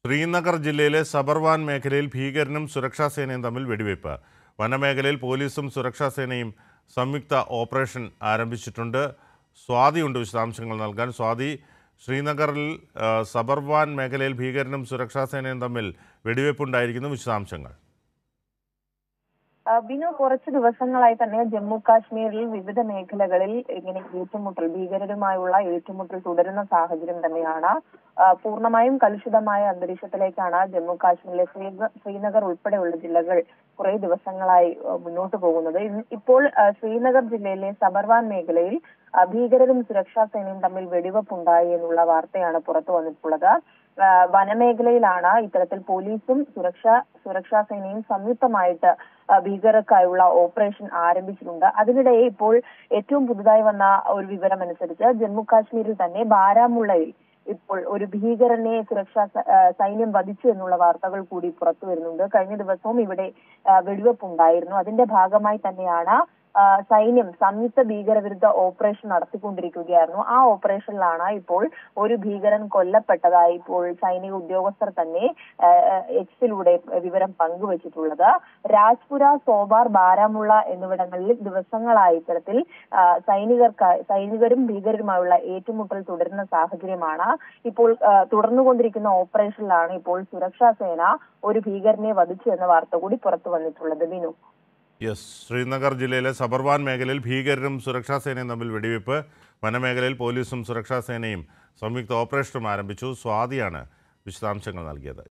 ശ്രീനഗർ ജില്ലയിലെ സബർവാൻ മേഖലയിൽ ഭീകരനും സുരക്ഷാ സേനയും തമ്മിൽ വെടിവയ്പ് വനമേഖലയിൽ പോലീസും സുരക്ഷാ സേനയും സംയുക്ത ഓപ്പറേഷൻ ആരംഭിച്ചിട്ടുണ്ട് സ്വാതിയുണ്ട് വിശദാംശങ്ങൾ നൽകാൻ സ്വാതി ശ്രീനഗറിൽ ആ, സബർവാൻ മേഖലയിൽ ഭീകരനും സുരക്ഷാ സേനയും തമ്മിൽ വെടിവയ്പുണ്ടായിരിക്കുന്നു വിശദാംശങ്ങൾ ആ, ബിനു കുറച്ച് ദിവസങ്ങളായി തന്നെ ജമ്മു കാശ്മീരിൽ വിവിധ മേഖലകളിൽ ഇങ്ങനെ ഏറ്റുമുട്ടൽ ഭീകരരുമായുള്ള ഏറ്റുമുട്ടൽ തുടരുന്ന സാഹചര്യം തന്നെയാണ് ആ, പൂർണ്ണമായും കലുഷിതമായ അന്തരീക്ഷത്തിലേക്കാണ് ജമ്മു കാശ്മീരിലെ ശ്രീക- ശ്രീനഗർ ഉൾപ്പെടെയുള്ള ജില്ലകൾ കുറെ ദിവസങ്ങളായി ആ, മുന്നോട്ട് പോകുന്നത് ഇന്ന് ഇപ്പോൾ ആ, ശ്രീനഗർ ജില്ലയിലെ സബർവാൻ മേഖലയിൽ ആ, ഭീകരരും സുരക്ഷാ സേനയും തമ്മിൽ വെടിവെപ്പുണ്ടായി എന്നുള്ള വാർത്തയാണ് പുറത്തു വന്നിട്ടുള്ളത് ആ, വനമേഖലയിലാണ് ഇത്തരത്തിൽ പോലീസും സുരക്ഷാ സുരക്ഷാ സേനയും സംയുക്തമായിട്ട് ആ, ഭീകരർക്കായുള്ള ഓപ്പറേഷൻ ആരംഭിച്ചിട്ടുണ്ട് അതിനിടെ ഇപ്പോൾ ഏറ്റവും പുതുതായി വന്ന ഒരു വിവരം അനുസരിച്ച് ജമ്മു കാശ്മീരിൽ തന്നെ ബാരാമുള്ളയിൽ ഇപ്പോൾ ഒരു ഭീകരനെ സുരക്ഷാ സ- ആ, സൈന്യം വധിച്ചു എന്നുള്ള വാർത്തകൾ കൂടി പുറത്തു വരുന്നുണ്ട് കഴിഞ്ഞ ദിവസവും ഇവിടെ ആ, വെടിവെപ്പുണ്ടായിരുന്നു അതിന്റെ ഭാഗമായി തന്നെയാണ് ആ, സൈന്യം സംയുക്ത ഭീകരവിരുദ്ധ ഓപ്പറേഷൻ നടത്തിക്കൊണ്ടിരിക്കുകയായിരുന്നു ആ ഓപ്പറേഷനിലാണ് ഇപ്പോൾ ഒരു ഭീകരൻ കൊല്ലപ്പെട്ടതായി ഇപ്പോൾ സൈനിക ഉദ്യോഗസ്ഥർ തന്നെ ആ, എക്സിലൂടെ വിവരം പങ്കുവച്ചിട്ടുള്ളത് രാജ്പുര സോബാർ ബാരാമുള്ള എന്നിവിടങ്ങളിൽ ദിവസങ്ങളായി ഇത്തരത്തിൽ ആ, സൈനികർക്കായി സൈനികരും ഭീകരരുമായുള്ള ഏറ്റുമുട്ടൽ തുടരുന്ന സാഹചര്യമാണ് ഇപ്പോൾ ആ, തുടർന്നുകൊണ്ടിരിക്കുന്ന ഓപ്പറേഷനിലാണ് ഇപ്പോൾ സുരക്ഷാ സേന ഒരു ഭീകരനെ വധിച്ചു എന്ന വാർത്ത കൂടി പുറത്തു വന്നിട്ടുള്ളത് ബിനു യെസ് ശ്രീനഗർ ജില്ലയിലെ സബർവാൻ മേഖലയിൽ ഭീകരരും സുരക്ഷാ സേനയും തമ്മിൽ വെടിവയ്പ് വനമേഖലയിൽ പോലീസും സുരക്ഷാ സേനയും സംയുക്ത ഓപ്പറേഷനും ആരംഭിച്ചു സ്വാതിയാണ് വിശദാംശങ്ങൾ നൽകിയത്